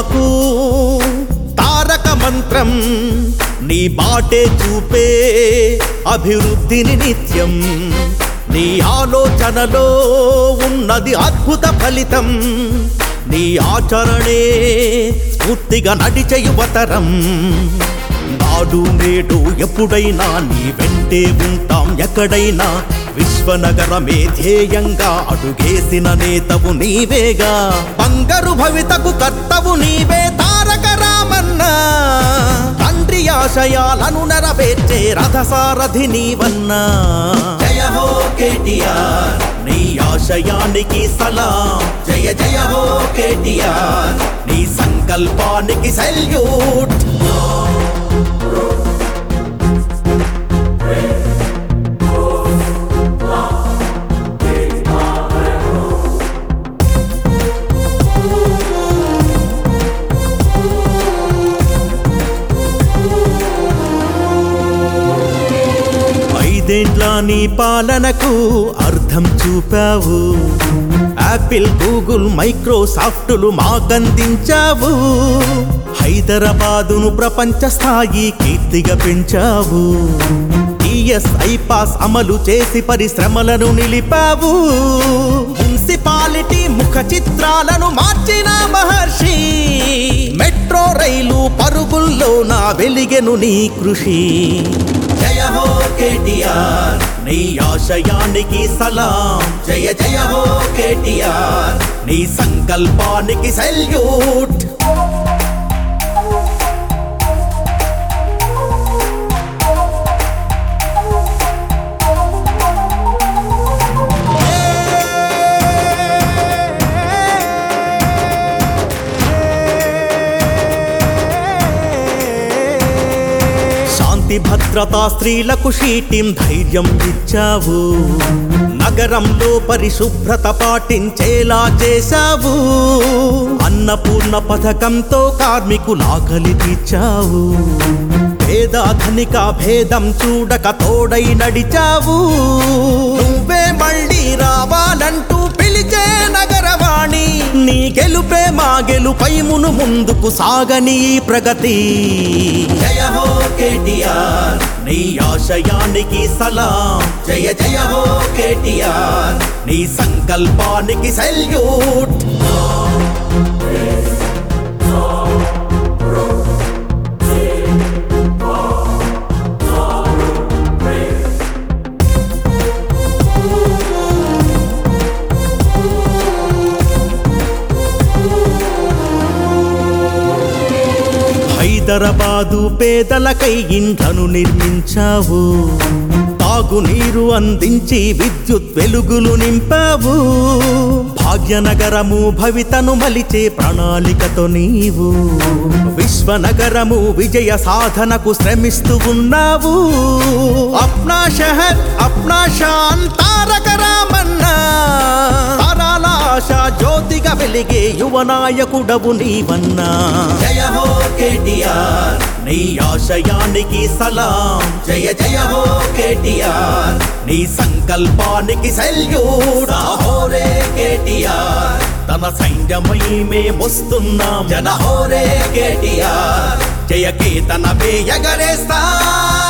మాకు తారక మంత్రం నీ బాటే చూపే అభివృద్ధిని నిత్యం నీ ఆలోచనలో ఉన్నది అద్భుత ఫలితం నీ ఆచరణే స్ఫూర్తిగా నడిచే యువతరం నాడు నేడు ఎప్పుడైనా నీ వెంటే ఉంటాం ఎక్కడైనా విశ్వనగరమే ధ్యేయంగా అడుగేసిన నేతవు నీవేగా బంగారు భవితకు కర్తవు నీవే తారక రామన్నా తండ్రి ఆశయాలను నెరవేర్చే రథసారథి నీవన్నా జయ హో కేటీఆర్ నీ ఆశయానికి సలాం జయ జయ హో కేటీఆర్ నీ సంకల్పానికి సెల్యూట్ ఐదేండ్ల నీ పాలనకు అర్థం చూపావు యాపిల్ గూగుల్ మైక్రోసాఫ్టులు మాకందించావు హైదరాబాదును ప్రపంచ స్థాయి కీర్తిగా పెంచావు టిఎస్ఐ పాస్ అమలు చేసి పరిశ్రమలను నిలిపావు మున్సిపాలిటీ ముఖ చిత్రాలను మార్చిన మహర్షి మెట్రో రైలు పరుగుల్లో నా వెలిగెను నీ కృషి జయ హో కేటీఆర్ నీ ఆశయానికి సలాం జయ జయ హో కేటీఆర్ నీ సంకల్పానికి సెల్యూట్ శాంతి భద్రత స్త్రీలకు షీటిం ధైర్యం ఇచ్చావు నగరంలో పరిశుభ్రత పాటించేలా చేశావు అన్నపూర్ణ పథకంతో కార్మికుల ఆకలి తీర్చావు పేద ధనిక భేదం చూడక తోడై నడిచావు నువ్వే మళ్ళీ రావాలంటూ పిలిచే నగరవాణి నీ గెలుపే మా గెలుపై మును ముందుకు సాగని ఈ ప్రగతి జయ హో కేటీఆర్ నీ ఆశయానికి సలాం జయ జయ హో కేటీఆర్ నీ సంకల్పానికి సెల్యూట్ హైదరాబాదు పేదలకై ఇండ్లను నిర్మించావు తాగునీరు అందించి విద్యుత్ వెలుగులు నింపావు భాగ్యనగరము భవితను మలిచే ప్రణాళికతో నీవు విశ్వనగరము విజయ సాధనకు శ్రమిస్తూ ఉన్నావు అప్నా షహర్ అప్నా షాన్ తారక రామన్నా తరాల ఆశ జ్యోతిగా వెలిగే యువ నాయకుడవు నీవన్నా జయ హో కేటీఆర్ నీ ఆశయానికి సలాం జయ జయ హో కేటీఆర్ నీ సంకల్పానికి సెల్యూట్ హోరే కేటీఆర్ తన సైన్యమై మేమొస్తున్నాం జన హోరే కేటీఆర్ జయ కేతన ఎగరేస్తా